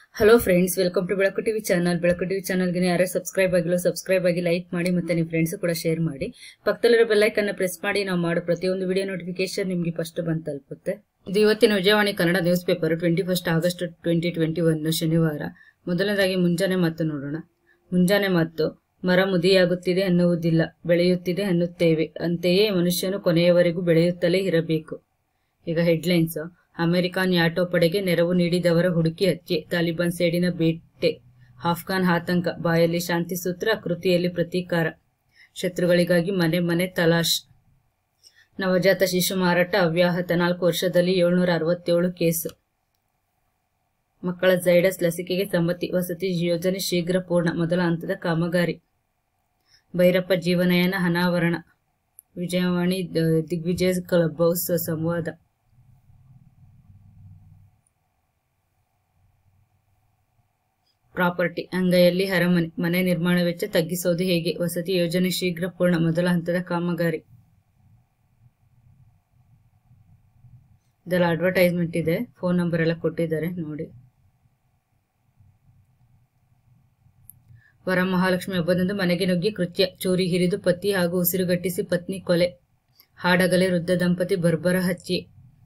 hello friends welcome to Belaku TV channel Belaku TV ಚಾನಲ್ಗೆ ಯಾರೇ subscribe ಆಗಿಲ್ಲ ಸಬ್ಸ್ಕ್ರೈಬ್ ಆಗಿ ಲೈಕ್ ಮಾಡಿ ಮತ್ತೆ ನಿಮ್ಮ ಫ್ರೆಂಡ್ಸ್ ಕೂಡ ಶೇರ್ ಮಾಡಿ ಪಕ್ಕದಲ್ಲಿರೋ ಬೆಲ್ಲೈಕನ್ನ ಪ್ರೆಸ್ ಮಾಡಿ ನಾವು ಮಾಡೋ ಪ್ರತಿಯೊಂದು ವಿಡಿಯೋ ನೋಟಿಫಿಕೇಶನ್ ನಿಮಗೆ ಫಸ್ಟ್ ಬಂದು ತಲುಪುತ್ತೆ ಇದು ಇವತ್ತಿನ Vijayavani Kannada news paper twenty first August twenty twenty one ಶನಿವಾರ ಮೊದಲನೇದಾಗಿ ಮುಂಜಾನೆ ಮತ್ತು ನೋಡೋಣ ಮುಂಜಾನೆ ಮತ್ತು ಮರ ಮುದಿಯಾಗುತ್ತಿದೆ ಅನ್ನುವುದಿಲ್ಲ ಬೆಳೆಯುತ್ತಿದೆ ಅನ್ನುತ್ತೇವೆ ಅಂತೆಯೇ ಮನುಷ್ಯನು ಕೊನೆಯವರೆಗೂ ಬೆಳೆಯುತ್ತಲೇ ಇರಬೇಕು ಈಗ ಹೆಡ್ಲೈನ್ಸ್ ಅಮೆರಿಕ ನ್ಯಾಟೋ ಪಡೆಗೆ ನೆರವು ನೀಡಿದವರ ಹುಡುಕಿ ಹತ್ಯೆ ತಾಲಿಬಾನ್ ಸೇಡಿನ ಬೇಟೆ ಆಫ್ಘಾನ್ ಆತಂಕ ಬಾಯಲ್ಲಿ ಶಾಂತಿ ಸೂತ್ರ ಕೃತಿಯಲ್ಲಿ ಪ್ರತೀಕಾರ ಶತ್ರುಗಳಿಗಾಗಿ ಮನೆ ಮನೆ ತಲಾಶ್ ನವಜಾತ ಶಿಶು ಮಾರಾಟ ಅವ್ಯಾಹತ ನಾಲ್ಕು ವರ್ಷದಲ್ಲಿ ಏಳ್ನೂರ ಅರವತ್ತೇಳು ಕೇಸು ಮಕ್ಕಳ ಜೈಡಸ್ ಲಸಿಕೆಗೆ ಸಮ್ಮತಿ ವಸತಿ ಯೋಜನೆ ಶೀಘ್ರ ಪೂರ್ಣ ಮೊದಲ ಹಂತದ ಕಾಮಗಾರಿ ಭೈರಪ್ಪ ಜೀವನಯಾನ ಅನಾವರಣ ವಿಜಯವಾಣಿ ದ- ದಿಗ್ವಿಜಯ ಕ್ಲಬ್ ಹೌಸ್ ಸಂವಾದ ಪ್ರಾಪರ್ಟಿ ಅಂಗೈಯಲ್ಲಿ ಅರಮನೆ ಮನೆ ನಿರ್ಮಾಣ ವೆಚ್ಚ ತಗ್ಗಿಸೋದು ಹೇಗೆ ವಸತಿ ಯೋಜನೆ ಶೀಘ್ರ ಪೂರ್ಣ ಮೊದಲ ಹಂತದ ಕಾಮಗಾರಿ ಇದೆಲ್ಲ ಅಡ್ವರ್ಟೈಸ್ಮೆಂಟ್ ಇದೆ ಫೋನ್ ನಂಬರ್ ಎಲ್ಲ ಕೊಟ್ಟಿದ್ದಾರೆ ನೋಡಿ ವರಮಹಾಲಕ್ಷ್ಮಿ ಹಬ್ಬದಂದು ಮನೆಗೆ ನುಗ್ಗಿ ಕೃತ್ಯ ಚೋರಿ ಹಿರಿದು ಪತಿ ಹಾಗೂ ಉಸಿರುಗಟ್ಟಿಸಿ ಪತ್ನಿ ಕೊಲೆ ಹಾಡಗಲೆ ವೃದ್ಧ ದಂಪತಿ ಬರ್ಬರ ಹತ್ಯೆ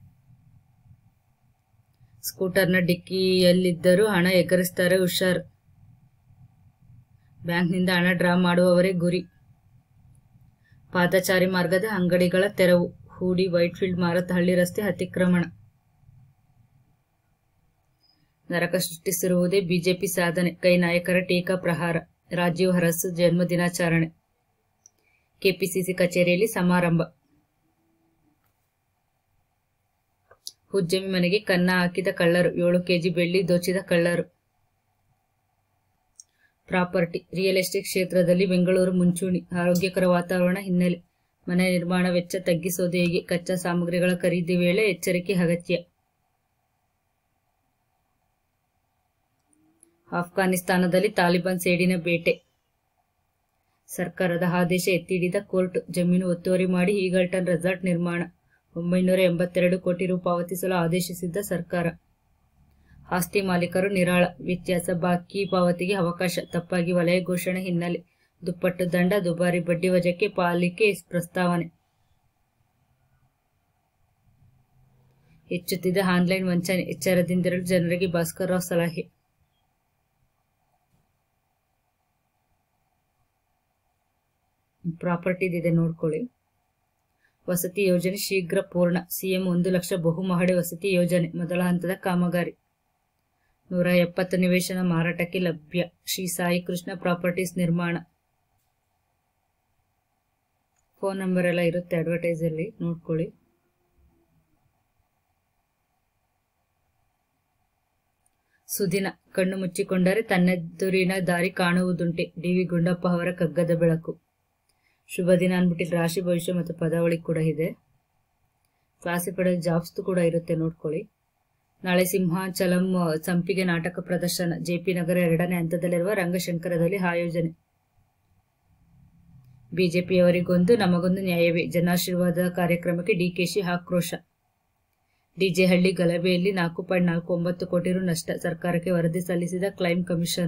ಸ್ಕೂಟರ್ನ ಡಿಕ್ಕಿಯಲ್ಲಿದ್ದರೂ ಹಣ ಎಗರಿಸ್ತಾರೆ ಹುಷಾರ್ ಬ್ಯಾಂಕ್ನಿಂದ ಹಣ ಡ್ರಾ ಮಾಡುವವರೇ ಗುರಿ ಪಾದಚಾರಿ ಮಾರ್ಗದ ಅಂಗಡಿಗಳ ತೆರವು ಹೂಡಿ ವೈಟ್ಫೀಲ್ಡ್ ಮಾರತಹಳ್ಳಿ ರಸ್ತೆ ಅತಿಕ್ರಮಣ ನರಕ ಸೃಷ್ಟಿಸಿರುವುದೇ ಬಿಜೆಪಿ ಸಾಧನೆ ಕೈ ನಾಯಕರ ಟೀಕಾ ಪ್ರಹಾರ ರಾಜೀವ್ ಹರಸ್ ಜನ್ಮ ದಿನಾಚರಣೆ ಕೆಪಿಸಿಸಿ ಕಚೇರಿಯಲ್ಲಿ ಸಮಾರಂಭ ಉದ್ಯಮಿ ಮನೆಗೆ ಕನ್ನ ಹಾಕಿದ ಕಳ್ಳರು ಏಳು ಕೆಜಿ ಬೆಳ್ಳಿ ದೋಚಿದ ಕಳ್ಳರು ಪ್ರಾಪರ್ಟಿ ರಿಯಲ್ ಎಸ್ಟೇಟ್ ಕ್ಷೇತ್ರದಲ್ಲಿ ಬೆಂಗಳೂರು ಮುಂಚೂಣಿ ಆರೋಗ್ಯಕರ ವಾತಾವರಣ ಹಿನ್ನೆಲೆ ಮನೆ ನಿರ್ಮಾಣ ವೆಚ್ಚ ತಗ್ಗಿಸೋದು ಹೇಗೆ ಕಚ್ಚಾ ಸಾಮಗ್ರಿಗಳ ಖರೀದಿ ವೇಳೆ ಎಚ್ಚರಿಕೆ ಅಗತ್ಯ ಆಫ್ಘಾನಿಸ್ತಾನದಲ್ಲಿ ತಾಲಿಬಾನ್ ಸೇಡಿನ ಬೇಟೆ ಸರ್ಕಾರದ ಆದೇಶ ಎತ್ತಿಡಿದ ಕೋರ್ಟ್ ಜಮೀನು ಒತ್ತುವರಿ ಮಾಡಿ ಈಗಲ್ಟನ್ ರೆಸಾರ್ಟ್ ನಿರ್ಮಾಣ ಒಂಬೈನೂರ ಎಂಬತ್ತೆರಡು ಕೋಟಿ ರು ಪಾವತಿಸಲು ಆದೇಶಿಸಿದ್ದ ಸರ್ಕಾರ ಆಸ್ತಿ ಮಾಲೀಕರು ನಿರಾಳ ವ್ಯತ್ಯಾಸ ಬಾಕಿ ಪಾವತಿಗೆ ಅವಕಾಶ ತಪ್ಪಾಗಿ ವಲಯ ಘೋಷಣೆ ಹಿನ್ನೆಲೆ ದುಪ್ಪಟ್ಟು ದಂಡ ದುಬಾರಿ ಬಡ್ಡಿ ವಜಕ್ಕೆ ಪಾಲಿಕೆ ಪ್ರಸ್ತಾವನೆ ಹೆಚ್ಚುತ್ತಿದ್ದ ಆನ್ಲೈನ್ ವಂಚನೆ ಎಚ್ಚರದಿಂದಿರಲು ಜನರಿಗೆ ಭಾಸ್ಕರ್ ರಾವ್ ಸಲಹೆ ಪ್ರಾಪರ್ಟಿ ಇದೆ ನೋಡ್ಕೊಳ್ಳಿ ವಸತಿ ಯೋಜನೆ ಶೀಘ್ರ ಪೂರ್ಣ ಸಿಎಂ ಒಂದು ಲಕ್ಷ ಬಹುಮಹಡಿ ವಸತಿ ಯೋಜನೆ ಮೊದಲ ಹಂತದ ಕಾಮಗಾರಿ ನೂರ ಎಪ್ಪತ್ತು ನಿವೇಶನ ಮಾರಾಟಕ್ಕೆ ಲಭ್ಯ ಶ್ರೀ ಸಾಯಿ ಕೃಷ್ಣ ಪ್ರಾಪರ್ಟೀಸ್ ನಿರ್ಮಾಣ ಫೋನ್ ನಂಬರ್ ಎಲ್ಲ ಇರುತ್ತೆ ಅಡ್ವರ್ಟೈಸ್ ಅಲ್ಲಿ ನೋಡ್ಕೊಳ್ಳಿ ಸುದಿನ ಕಣ್ಣು ಮುಚ್ಚಿಕೊಂಡರೆ ತನ್ನೆದುರಿನ ದಾರಿ ಕಾಣುವುದುಂಟೆ ಡಿ ವಿ ಗುಂಡಪ್ಪ ಅವರ ಕಗ್ಗದ ಬೆಳಕು ಶುಭ ದಿನ ಅಂದ್ಬಿಟ್ಟು ರಾಶಿ ಭವಿಷ್ಯ ಮತ್ತು ಪದಾವಳಿ ಕೂಡ ಇದೆ ಕ್ಲಾಸಿಫೈಡ್ ಜಾಬ್ಸ್ ಕೂಡ ಇರುತ್ತೆ ನೋಡ್ಕೊಳ್ಳಿ ನಾಳೆ ಸಿಂಹಾಚಲಂ ಆ, ಸಂಪಿಗೆ ನಾಟಕ ಪ್ರದರ್ಶನ ಜೆಪಿ ನಗರ ಎರಡನೇ ಹಂತದಲ್ಲಿರುವ ರಂಗಶಂಕರದಲ್ಲಿ ಆಯೋಜನೆ ಬಿಜೆಪಿಯವರಿಗೊಂದು ನಮಗೊಂದು ನ್ಯಾಯವೇ ಜನಾಶೀರ್ವಾದ ಕಾರ್ಯಕ್ರಮಕ್ಕೆ ಡಿಕೆಶಿ ಆಕ್ರೋಶ ಡಿಜೆ ಹಳ್ಳಿ ಗಲಭೆಯಲ್ಲಿ ನಾಲ್ಕು ಪಾಯಿಂಟ್ ನಾಲ್ಕು ಒಂಬತ್ತು ಕೋಟಿ ರು ನಷ್ಟ ಸರ್ಕಾರಕ್ಕೆ ವರದಿ ಸಲ್ಲಿಸಿದ ಕ್ಲೈಮ್ ಕಮಿಷನ್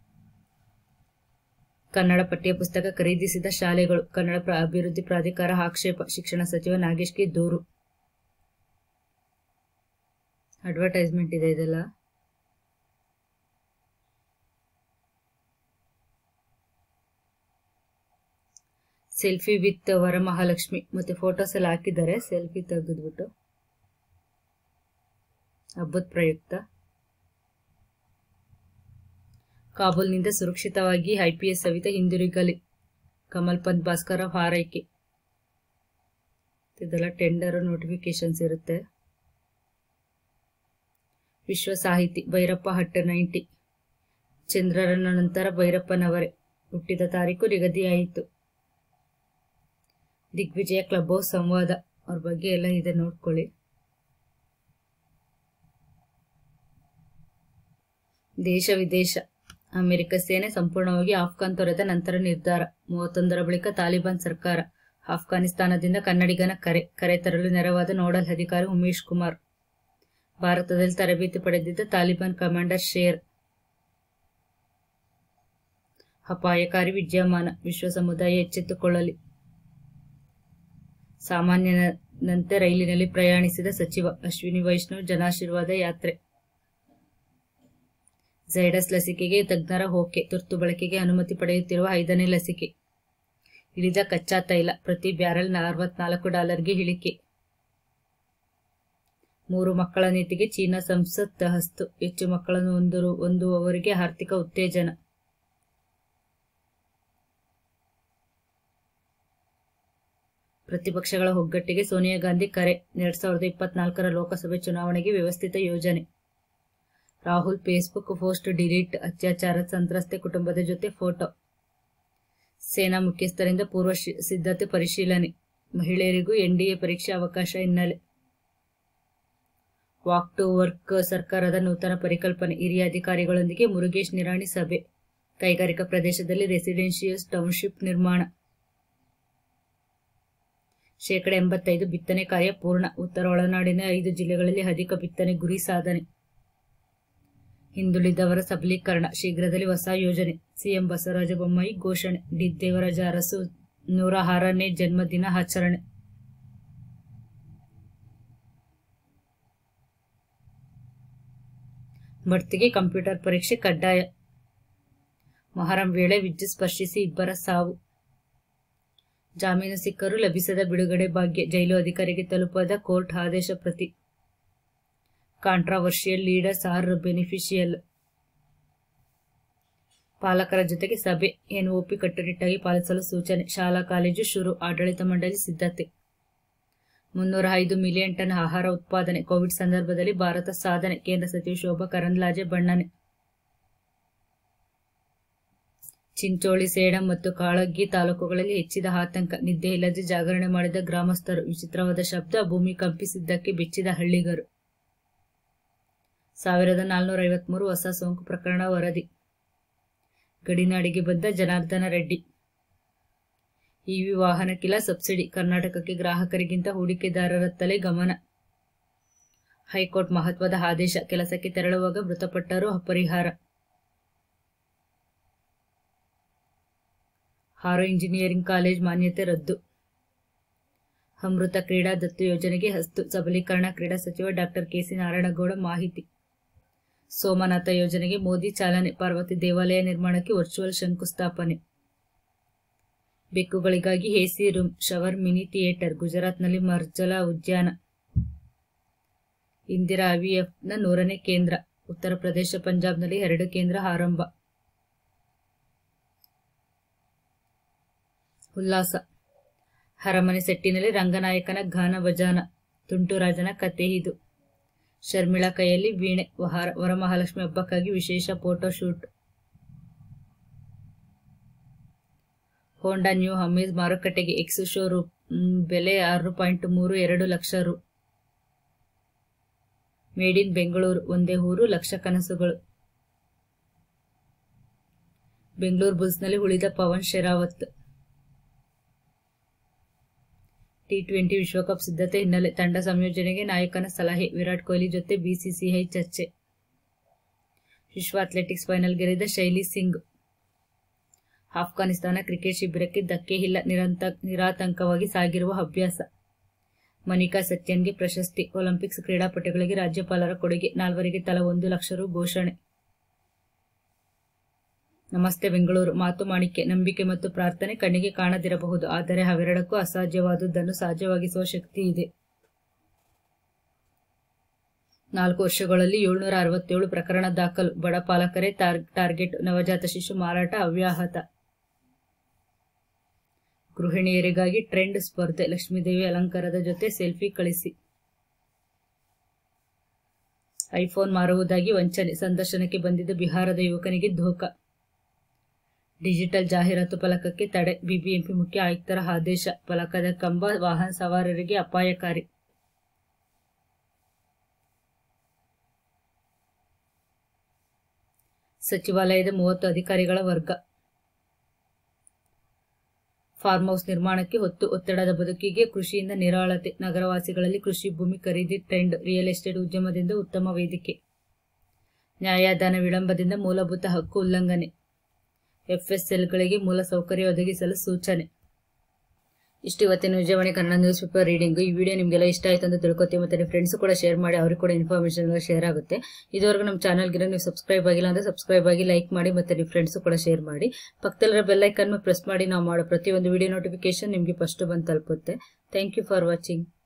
ಕನ್ನಡ ಪಠ್ಯ ಪುಸ್ತಕ ಖರೀದಿಸಿದ ಶಾಲೆಗಳು ಕನ್ನಡ ಪ್ರ- ಅಭಿವೃದ್ಧಿ ಪ್ರಾಧಿಕಾರ ಆಕ್ಷೇಪ ಶಿಕ್ಷಣ ಸಚಿವ ನಾಗೇಶ್ಗೆ ದೂರು ಅಡ್ವರ್ಟೈಸ್ಮೆಂಟ್ ಇದೆ ಇದೆಲ್ಲ ಸೆಲ್ಫಿ ವಿತ್ ವರಮಹಾಲಕ್ಷ್ಮಿ ಮತ್ತೆ ಫೋಟೋಸ್ ಎಲ್ಲ ಹಾಕಿದ್ದಾರೆ ಸೆಲ್ಫಿ ತೆಗೆದ್ಬಿಟ್ಟು ಹಬ್ಬದ ಪ್ರಯುಕ್ತ ಕಾಬೂಲ್ನಿಂದ ಸುರಕ್ಷಿತವಾಗಿ ಐಪಿಎಸ್ ಸವಿತಾ ಹಿಂದಿರುಗಲಿ ಕಮಲ್ ಪಂತ್ ಭಾಸ್ಕರ ಹಾರೈಕೆ ಇದೆಲ್ಲ ಟೆಂಡರ್ ನೋಟಿಫಿಕೇಶನ್ಸ್ ಇರುತ್ತೆ ವಿಶ್ವ ಸಾಹಿತಿ ಭೈರಪ್ಪ ಹಟ್ಟ ನೈಂಟಿ ಚಂದ್ರರನ ನಂತರ ಭೈರಪ್ಪನವರೇ ಹುಟ್ಟಿದ ತಾರೀಕು ನಿಗದಿಯಾಯಿತು ದಿಗ್ವಿಜಯ ಕ್ಲಬ್ ಹೌಸ್ ಸಂವಾದ ಅವ್ರ ಬಗ್ಗೆ ಎಲ್ಲ ಇದೆ ನೋಡ್ಕೊಳ್ಳಿ ದೇಶ ವಿದೇಶ ಅಮೆರಿಕ ಸೇನೆ ಸಂಪೂರ್ಣವಾಗಿ ಆಫ್ಘಾನ್ ತೊರೆದ ನಂತರ ನಿರ್ಧಾರ ಮೂವತ್ತೊಂದರ ಬಳಿಕ ತಾಲಿಬಾನ್ ಸರ್ಕಾರ ಆಫ್ಘಾನಿಸ್ತಾನದಿಂದ ಕನ್ನಡಿಗನ ಕರೆ ಕರೆ ತರಲು ನೆರವಾದ ನೋಡಲ್ ಅಧಿಕಾರಿ ಉಮೇಶ್ ಕುಮಾರ್ ಭಾರತದಲ್ಲಿ ತರಬೇತಿ ಪಡೆದಿದ್ದ ತಾಲಿಬಾನ್ ಕಮಾಂಡರ್ ಶೇರ್ ಅಪಾಯಕಾರಿ ವಿದ್ಯಮಾನ ವಿಶ್ವ ಸಮುದಾಯ ಎಚ್ಚೆತ್ತುಕೊಳ್ಳಲಿ ಸಾಮಾನ್ಯನಂತೆ ರೈಲಿನಲ್ಲಿ ಪ್ರಯಾಣಿಸಿದ ಸಚಿವ ಅಶ್ವಿನಿ ವೈಷ್ಣವ್ ಜನಾಶೀರ್ವಾದ ಯಾತ್ರೆ ಝೈಡಸ್ ಲಸಿಕೆಗೆ ತಜ್ಞರ ಹೋಕೆ ತುರ್ತು ಬಳಕೆಗೆ ಅನುಮತಿ ಪಡೆಯುತ್ತಿರುವ ಐದನೇ ಲಸಿಕೆ ಇಳಿದ ಕಚ್ಚಾ ತೈಲ ಪ್ರತಿ ಬ್ಯಾರೆಲ್ ಅರವತ್ನಾಲ್ಕು ಡಾಲರ್ಗೆ ಇಳಿಕೆ ಮೂರು ಮಕ್ಕಳ ನೀತಿಗೆ ಚೀನಾ ಸಂಸತ್ ಹಸ್ತು ಹೆಚ್ಚು ಮಕ್ಕಳನ್ನು ಹೊಂದಿರು ಹೊಂದುವವರಿಗೆ ಆರ್ಥಿಕ ಉತ್ತೇಜನ ಪ್ರತಿಪಕ್ಷಗಳ ಒಗ್ಗಟ್ಟಿಗೆ ಸೋನಿಯಾ ಗಾಂಧಿ ಕರೆ ಎರಡ್ ಸಾವಿರದ ಇಪ್ಪತ್ನಾಲ್ಕರ ಲೋಕಸಭೆ ಚುನಾವಣೆಗೆ ವ್ಯವಸ್ಥಿತ ಯೋಜನೆ ರಾಹುಲ್ ಫೇಸ್ಬುಕ್ ಪೋಸ್ಟ್ ಡಿಲೀಟ್ ಅತ್ಯಾಚಾರ ಸಂತ್ರಸ್ತೆ ಕುಟುಂಬದ ಜೊತೆ ಫೋಟೋ ಸೇನಾ ಮುಖ್ಯಸ್ಥರಿಂದ ಪೂರ್ವ ಶಿ- ಸಿದ್ಧತೆ ಪರಿಶೀಲನೆ ಮಹಿಳೆಯರಿಗೂ ಎನ್ಡಿಎ ಪರೀಕ್ಷೆ ಅವಕಾಶ ಹಿನ್ನೆಲೆ ವಾಕ್ ಟು ವರ್ಕ್ ಸರ್ಕಾರದ ನೂತನ ಪರಿಕಲ್ಪನೆ ಹಿರಿಯ ಅಧಿಕಾರಿಗಳೊಂದಿಗೆ ಮುರುಗೇಶ್ ನಿರಾಣಿ ಸಭೆ ಕೈಗಾರಿಕಾ ಪ್ರದೇಶದಲ್ಲಿ ರೆಸಿಡೆನ್ಷಿಯಲ್ ಟೌನ್ಶಿಪ್ ನಿರ್ಮಾಣ ಶೇಕಡ ಎಂಬತ್ತೈದು ಬಿತ್ತನೆ ಕಾರ್ಯ ಪೂರ್ಣ ಉತ್ತರ ಒಳನಾಡಿನ ಐದು ಜಿಲ್ಲೆಗಳಲ್ಲಿ ಅಧಿಕ ಬಿತ್ತನೆ ಗುರಿ ಸಾಧನೆ ಹಿಂದುಳಿದವರ ಸಬಲೀಕರಣ ಶೀಘ್ರದಲ್ಲಿ ಹೊಸ ಯೋಜನೆ ಸಿಎಂ ಬಸವರಾಜ ಬೊಮ್ಮಾಯಿ ಘೋಷಣೆ ಡಿ ದೇವರಾಜ ಅರಸು ನೂರ ಆರನೇ ಜನ್ಮದಿನ ಆಚರಣೆ ಬಡ್ತಿಗೆ ಕಂಪ್ಯೂಟರ್ ಪರೀಕ್ಷೆ ಕಡ್ಡಾಯ ಮೊಹರಂ ವೇಳೆ ವಿದ್ಯುತ್ ಸ್ಪರ್ಶಿಸಿ ಇಬ್ಬರ ಸಾವು ಜಾಮೀನು ಸಿಕ್ಕರೂ ಲಭಿಸದ ಬಿಡುಗಡೆ ಭಾಗ್ಯ ಜೈಲು ಅಧಿಕಾರಿಗೆ ತಲುಪದ ಕೋರ್ಟ್ ಆದೇಶ ಪ್ರತಿ ಕಾಂಟ್ರಾವರ್ಷಿಯಲ್ ಲೀಡರ್ಸ್ ಆರ್ ಬೆನಿಫಿಷಿಯಲ್ ಪಾಲಕರ ಜೊತೆಗೆ ಸಭೆ ಎನ್ಒಪಿ ಕಟ್ಟುನಿಟ್ಟಾಗಿ ಪಾಲಿಸಲು ಸೂಚನೆ ಶಾಲಾ ಕಾಲೇಜು ಶುರು ಆಡಳಿತ ಮಂಡಳಿ ಸಿದ್ಧತೆ ಮುನ್ನೂರ ಐದು ಮಿಲಿಯನ್ ಟನ್ ಆಹಾರ ಉತ್ಪಾದನೆ ಕೋವಿಡ್ ಸಂದರ್ಭದಲ್ಲಿ ಭಾರತ ಸಾಧನೆ ಕೇಂದ್ರ ಸಚಿವ ಶೋಭಾ ಕರಂದ್ಲಾಜೆ ಬಣ್ಣನೆ ಚಿಂಚೋಳಿ ಸೇಡಂ ಮತ್ತು ಕಾಳಗಿ ತಾಲೂಕುಗಳಲ್ಲಿ ಹೆಚ್ಚಿದ ಆತಂಕ ನಿದ್ದೆ ಇಲ್ಲದೆ ಜಾಗರಣೆ ಮಾಡಿದ ಗ್ರಾಮಸ್ಥರು ವಿಚಿತ್ರವಾದ ಶಬ್ದ ಭೂಮಿ ಕಂಪಿಸಿದ್ದಕ್ಕೆ ಬೆಚ್ಚಿದ ಹಳ್ಳಿಗರು ಸಾವಿರದ ನಾಲ್ನೂರ ಐವತ್ಮೂರು ಹೊಸ ಸೋಂಕು ಪ್ರಕರಣ ವರದಿ ಗಡಿನಾಡಿಗೆ ಬಂದ ಜನಾರ್ದನ ರೆಡ್ಡಿ ಇವಿ ವಾಹನಕ್ಕಿಲ್ಲ ಸಬ್ಸಿಡಿ ಕರ್ನಾಟಕಕ್ಕೆ ಗ್ರಾಹಕರಿಗಿಂತ ಹೂಡಿಕೆದಾರರತ್ತಲೇ ಗಮನ ಹೈಕೋರ್ಟ್ ಮಹತ್ವದ ಆದೇಶ ಕೆಲಸಕ್ಕೆ ತೆರಳುವಾಗ ಮೃತಪಟ್ಟರೂ ಅಪರಿಹಾರ ಹಾರೋ ಇಂಜಿನಿಯರಿಂಗ್ ಕಾಲೇಜ್ ಮಾನ್ಯತೆ ರದ್ದು ಅಮೃತ ಕ್ರೀಡಾ ದತ್ತು ಯೋಜನೆಗೆ ಹಸ್ತು ಸಬಲೀಕರಣ ಕ್ರೀಡಾ ಸಚಿವ ಡಾಕ್ಟರ್ ಕೆಸಿ ನಾರಾಯಣಗೌಡ ಮಾಹಿತಿ ಸೋಮನಾಥ ಯೋಜನೆಗೆ ಮೋದಿ ಚಾಲನೆ ಪಾರ್ವತಿ ದೇವಾಲಯ ನಿರ್ಮಾಣಕ್ಕೆ ವರ್ಚುವಲ್ ಶಂಕುಸ್ಥಾಪನೆ ಬೆಕ್ಕುಗಳಿಗಾಗಿ AC room shower mini theatre ಗುಜರಾತ್ನಲ್ಲಿ ಮರ್ಜಲ ಉದ್ಯಾನ ಇಂದಿರಾ ಐವಿಎಫ್ನ ನೂರನೇ ಕೇಂದ್ರ ಉತ್ತರ ಪ್ರದೇಶ ಪಂಜಾಬ್ನಲ್ಲಿ ಎರಡು ಕೇಂದ್ರ ಆರಂಭ ಉಲ್ಲಾಸ ಅರಮನೆ ಸೆಟ್ಟಿನಲ್ಲಿ ರಂಗನಾಯಕನ ಗಾನ ಭಜಾನ ತುಂಟುರಾಜನ ಕತೆ ಇದು ಶರ್ಮಿಳಾ ಕೈಯಲ್ಲಿ ವೀಣೆ ವಹಾರ ವರಮಹಾಲಕ್ಷ್ಮಿ ಹಬ್ಬಕ್ಕಾಗಿ ವಿಶೇಷ ಫೋಟೋ ಶೂಟ್ ಹೋಂಡಾ ನ್ಯೂ ಹಮೀಸ್ ಮಾರುಕಟ್ಟೆಗೆ ಎಕ್ಸ್ ಶೋರೂಮ್ ಬೆಲೆ ಆರು ಪಾಯಿಂಟ್ ಮೂರು ಎರಡು ಲಕ್ಷ ರು ಮೇಡ್ ಇನ್ ಬೆಂಗಳೂರು ಒಂದೇ ಊರು ಲಕ್ಷ ಕನಸುಗಳು ಬೆಂಗಳೂರು ಬುಲ್ಸ್ನಲ್ಲಿ ಉಳಿದ ಪವನ್ ಶೆರಾವತ್ ಟಿ ಟ್ವೆಂಟಿ ವಿಶ್ವಕಪ್ ಸಿದ್ಧತೆ ಹಿನ್ನೆಲೆ ತಂಡ ಸಂಯೋಜನೆಗೆ ನಾಯಕನ ಸಲಹೆ ವಿರಾಟ್ ಕೊಹ್ಲಿ ಜೊತೆ ಬಿಸಿಸಿಐ ಚರ್ಚೆ ವಿಶ್ವ ಅಥ್ಲೆಟಿಕ್ಸ್ ಫೈನಲ್ಗೆರೆದ ಶೈಲಿ ಸಿಂಗ್ ಆಫ್ಘಾನಿಸ್ತಾನ ಕ್ರಿಕೆಟ್ ಶಿಬಿರಕ್ಕೆ ಧಕ್ಕೆ ಇಲ್ಲ ನಿರಂತ ನಿರಾತಂಕವಾಗಿ ಸಾಗಿರುವ ಅಭ್ಯಾಸ ಮನಿಕಾ ಸತ್ಯನ್ಗೆ ಪ್ರಶಸ್ತಿ ಒಲಿಂಪಿಕ್ಸ್ ಕ್ರೀಡಾಪಟುಗಳಿಗೆ ರಾಜ್ಯಪಾಲರ ಕೊಡುಗೆ ನಾಲ್ವರಿಗೆ ತಲಾ ಒಂದು ಲಕ್ಷ ರು ಘೋಷಣೆ ನಮಸ್ತೆ ಬೆಂಗಳೂರು ಮಾತು ಮಾಣಿಕ್ಯ ನಂಬಿಕೆ ಮತ್ತು ಪ್ರಾರ್ಥನೆ ಕಣ್ಣಿಗೆ ಕಾಣದಿರಬಹುದು ಆದರೆ ಅವೆರಡಕ್ಕೂ ಅಸಾಧ್ಯವಾದುದನ್ನು ಸಾಧ್ಯವಾಗಿಸುವ ಶಕ್ತಿ ಇದೆ ನಾಲ್ಕು ವರ್ಷಗಳಲ್ಲಿ ಏಳ್ನೂರ ಅರವತ್ತೇಳು ಪ್ರಕರಣ ದಾಖಲು ಬಡ ಪಾಲಕರೇ ಟಾರ್ಗೆಟ್ ನವಜಾತ ಶಿಶು ಮಾರಾಟ ಅವ್ಯಾಹತ ಗೃಹಿಣಿಯರಿಗಾಗಿ ಟ್ರೆಂಡ್ ಸ್ಪರ್ಧೆ ಲಕ್ಷ್ಮೀದೇವಿ ಅಲಂಕಾರದ ಜೊತೆ ಸೆಲ್ಫಿ ಕಳಿಸಿ ಐಫೋನ್ ಮಾರುವುದಾಗಿ ವಂಚನೆ ಸಂದರ್ಶನಕ್ಕೆ ಬಂದಿದ್ದ ಬಿಹಾರದ ಯುವಕನಿಗೆ ಧೋಕಾ ಡಿಜಿಟಲ್ ಜಾಹೀರಾತು ಫಲಕಕ್ಕೆ ತಡೆ ಬಿಬಿಎಂಪಿ ಮುಖ್ಯ ಆಯುಕ್ತರ ಆದೇಶ ಫಲಕದ ಕಂಬ ವಾಹನ ಸವಾರರಿಗೆ ಅಪಾಯಕಾರಿ ಸಚಿವಾಲಯದ ಮೂವತ್ತು ಅಧಿಕಾರಿಗಳ ವರ್ಗ ಫಾರ್ಮ್ ಹೌಸ್ ನಿರ್ಮಾಣಕ್ಕೆ ಹೊತ್ತು ಒತ್ತಡದ ಬದುಕಿಗೆ ಕೃಷಿಯಿಂದ ನಿರಾಳತೆ ನಗರವಾಸಿಗಳಲ್ಲಿ ಕೃಷಿ ಭೂಮಿ ಖರೀದಿ ಟ್ರೆಂಡ್ ರಿಯಲ್ ಎಸ್ಟೇಟ್ ಉದ್ಯಮದಿಂದ ಉತ್ತಮ ವೇದಿಕೆ ನ್ಯಾಯದಾನ ವಿಳಂಬದಿಂದ ಮೂಲಭೂತ ಹಕ್ಕು ಉಲ್ಲಂಘನೆ ಎಫ್ ಎಸ್ ಎಲ್ಗಳಿಗೆ ಮೂಲ ಸೌಕರ್ಯ ಒದಗಿಸಲು ಸೂಚನೆ ಇಷ್ಟು ಇವತ್ತಿನ Vijayavani Kannada news paper reading ಈ ವಿಡಿಯೋ ನಿಮಗೆಲ್ಲ ಇಷ್ಟ ಆಯ್ತು ಅಂತ ತಿಳ್ಕೊತೀವಿ ಮತ್ತೆ ನಿಮ್ಮ ಫ್ರೆಂಡ್ಸ್ ಕೂಡ ಶೇರ್ ಮಾಡಿ ಅವ್ರಿಗೆ ಕೂಡ ಇನ್ಫಾರ್ಮೇಶನ್ ಎಲ್ಲ ಶೇರ್ ಆಗುತ್ತೆ ಇದುವರೆಗೂ ನಮ್ಮ ಚಾನಲ್ಗೆ ನೀವು ಸಬ್ಸ್ಕ್ರೈಬ್ ಆಗಿಲ್ಲ ಅಂದ್ರೆ ಸಬ್ಸ್ಕ್ರೈಬ್ ಆಗಿ ಲೈಕ್ ಮಾಡಿ ಮತ್ತೆ ನಿಮ್ಮ ಫ್ರೆಂಡ್ಸ್ ಕೂಡ ಶೇರ್ ಮಾಡಿ ಪಕ್ಕದಲ್ಲಿರೋ ಬೆಲ್ಲೈಕನ್ ಪ್ರೆಸ್ ಮಾಡಿ ನಾವು ಮಾಡೋ ಪ್ರತಿಯೊಂದು ವಿಡಿಯೋ ನೋಟಿಫಿಕೇಶನ್ ನಿಮಗೆ ಫಸ್ಟ್ ಬಂದು ತಲುಪುತ್ತೆ ಥ್ಯಾಂಕ್ ಯು ಫಾರ್ ವಾಚಿಂಗ್